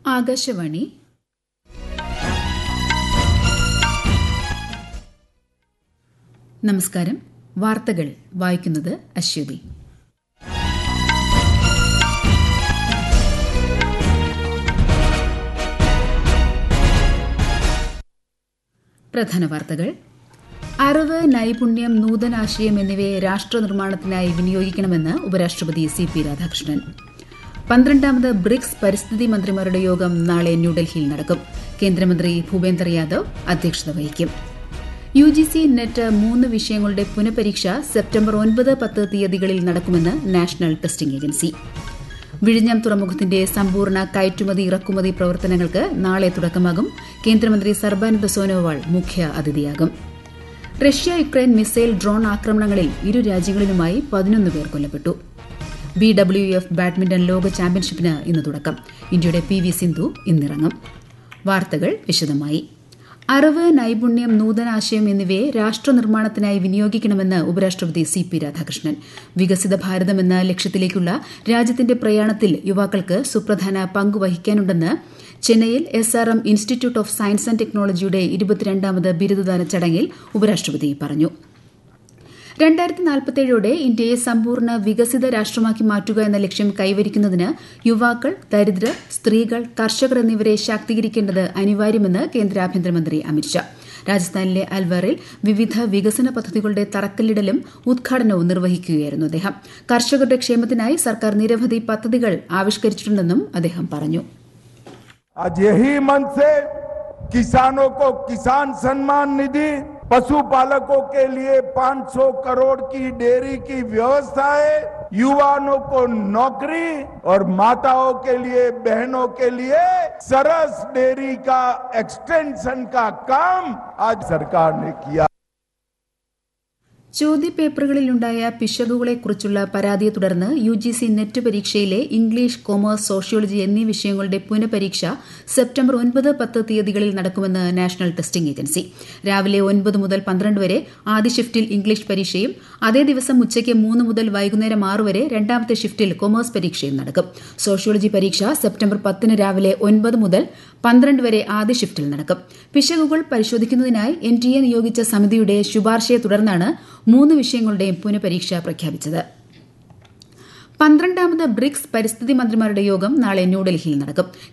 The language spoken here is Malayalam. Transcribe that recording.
ആകാശവാണി നമസ്കാരം വാർത്തകൾ വായിക്കുന്നത് അശ്വതി പ്രധാന വാർത്തകൾ അറിവ് നൈപുണ്യം നൂതനാശയം എന്നിവയെ രാഷ്ട്ര നിർമ്മാണത്തിനായി വിനിയോഗിക്കണമെന്ന് ഉപരാഷ്ട്രപതി സി പി രാധാകൃഷ്ണൻ പന്ത്രണ്ടാമത് ബ്രിക്സ് പരിസ്ഥിതി മന്ത്രിമാരുടെ യോഗം നാളെ ന്യൂഡൽഹിയിൽ നടക്കും കേന്ദ്രമന്ത്രി ഭൂപേന്ദർ യാദവ് അധ്യക്ഷത വഹിക്കും യു ജി സി നെറ്റ് മൂന്ന് വിഷയങ്ങളുടെ പുനഃപരീക്ഷ സെപ്റ്റംബർ ഒൻപത് പത്ത് തീയതികളിൽ നടക്കുമെന്ന് നാഷണൽ ടെസ്റ്റിംഗ് ഏജൻസി വിഴിഞ്ഞം തുറമുഖത്തിന്റെ സമ്പൂർണ്ണ കയറ്റുമതി ഇറക്കുമതി പ്രവർത്തനങ്ങൾക്ക് നാളെ തുടക്കമാകും കേന്ദ്രമന്ത്രി സർബാനന്ദ സോനോവാൾ മുഖ്യ അതിഥിയാകും റഷ്യ യുക്രൈൻ മിസൈൽ ഡ്രോൺ ആക്രമണങ്ങളിൽ ഇരു രാജ്യങ്ങളിലുമായി പതിനൊന്ന് പേർ കൊല്ലപ്പെട്ടു ബി ഡബ്ല്യു എഫ് ബാഡ്മിന്റൺ ലോക ചാമ്പ്യൻഷിപ്പിന് ഇന്ന് തുടക്കം ഇന്ത്യയുടെ പി വി സിന്ധു ഇന്നിറങ്ങും വാർത്തകൾ വിശദമായി അറിവ് നൈപുണ്യം നൂതനാശയം എന്നിവയെ രാഷ്ട്ര നിർമ്മാണത്തിനായി വിനിയോഗിക്കണമെന്ന് ഉപരാഷ്ട്രപതി സി പി രാധാകൃഷ്ണൻ വികസിത ഭാരതം എന്ന ലക്ഷ്യത്തിലേക്കുള്ള രാജ്യത്തിന്റെ പ്രയാണത്തിൽ യുവാക്കൾക്ക് സുപ്രധാന പങ്ക് വഹിക്കാനുണ്ടെന്ന് ചെന്നൈയിൽ S R M institute of science and ടെക്നോളജിയുടെ ഇരുപത്തിരണ്ടാമത് ബിരുദദാന ചടങ്ങിൽ ഉപരാഷ്ട്രപതി പറഞ്ഞു രണ്ടായിരത്തി നാൽപ്പത്തേഴോടെ ഇന്ത്യയെ സമ്പൂർണ്ണ വികസിത രാഷ്ട്രമാക്കി മാറ്റുക എന്ന ലക്ഷ്യം കൈവരിക്കുന്നതിന് യുവാക്കൾ ദരിദ്രർ സ്ത്രീകൾ കർഷകർ എന്നിവരെ ശാക്തീകരിക്കേണ്ടത് അനിവാര്യമെന്ന് കേന്ദ്ര ആഭ്യന്തരമന്ത്രി അമിത്ഷാ രാജസ്ഥാനിലെ അൽവറിൽ വിവിധ വികസന പദ്ധതികളുടെ തറക്കല്ലിടലും ഉദ്ഘാടനവും നിർവഹിക്കുകയായിരുന്നു അദ്ദേഹം കർഷകരുടെ ക്ഷേമത്തിനായി സർക്കാർ നിരവധി പദ്ധതികൾ ആവിഷ്കരിച്ചിട്ടുണ്ടെന്നും അദ്ദേഹം പറഞ്ഞു आज यही मन से किसानों को किसान सम्मान निधि पशुपालकों के लिए 500 करोड़ की डेयरी की व्यवस्था है युवाओं को नौकरी और माताओं के लिए बहनों के लिए सरस डेयरी का एक्सटेंशन का काम आज सरकार ने किया ചോദ്യപേപ്പറുകളിലുണ്ടായ പിശകുകളെക്കുറിച്ചുള്ള പരാതിയെ തുടർന്ന് യു ജി സി നെറ്റ് പരീക്ഷയിലെ ഇംഗ്ലീഷ് കൊമേഴ്സ് സോഷ്യോളജി എന്നീ വിഷയങ്ങളുടെ പുനഃപരീക്ഷ സെപ്റ്റംബർ ഒൻപത് പത്ത് തീയതികളിൽ നടക്കുമെന്ന് നാഷണൽ ടെസ്റ്റിംഗ് ഏജൻസി രാവിലെ ഒൻപത് മുതൽ പന്ത്രണ്ട് വരെ ആദ്യ ഷിഫ്റ്റിൽ ഇംഗ്ലീഷ് പരീക്ഷയും അതേ ദിവസം ഉച്ചയ്ക്ക് മൂന്ന് മുതൽ വൈകുന്നേരം ആറ് വരെ രണ്ടാമത്തെ ഷിഫ്റ്റിൽ കൊമേഴ്സ് പരീക്ഷയും നടക്കും സോഷ്യോളജി പരീക്ഷ സെപ്റ്റംബർ പത്തിന് രാവിലെ ഒൻപത് മുതൽ പന്ത്രണ്ട് വരെ ആദ്യ ഷിഫ്റ്റിൽ നടക്കും പിശകുകൾ പരിശോധിക്കുന്നതിനായി എൻ ടി എ നിയോഗിച്ച സമിതിയുടെ ശുപാർശയെ തുടർന്നാണ് മൂന്ന് വിഷയങ്ങളുടെയും പുനഃപരീക്ഷ പ്രഖ്യാപിച്ചത് പന്ത്രണ്ടാമത് ബ്രിക്സ് പരിസ്ഥിതി മന്ത്രിമാരുടെ യോഗം നാളെ ന്യൂഡൽഹിയിൽ നടക്കും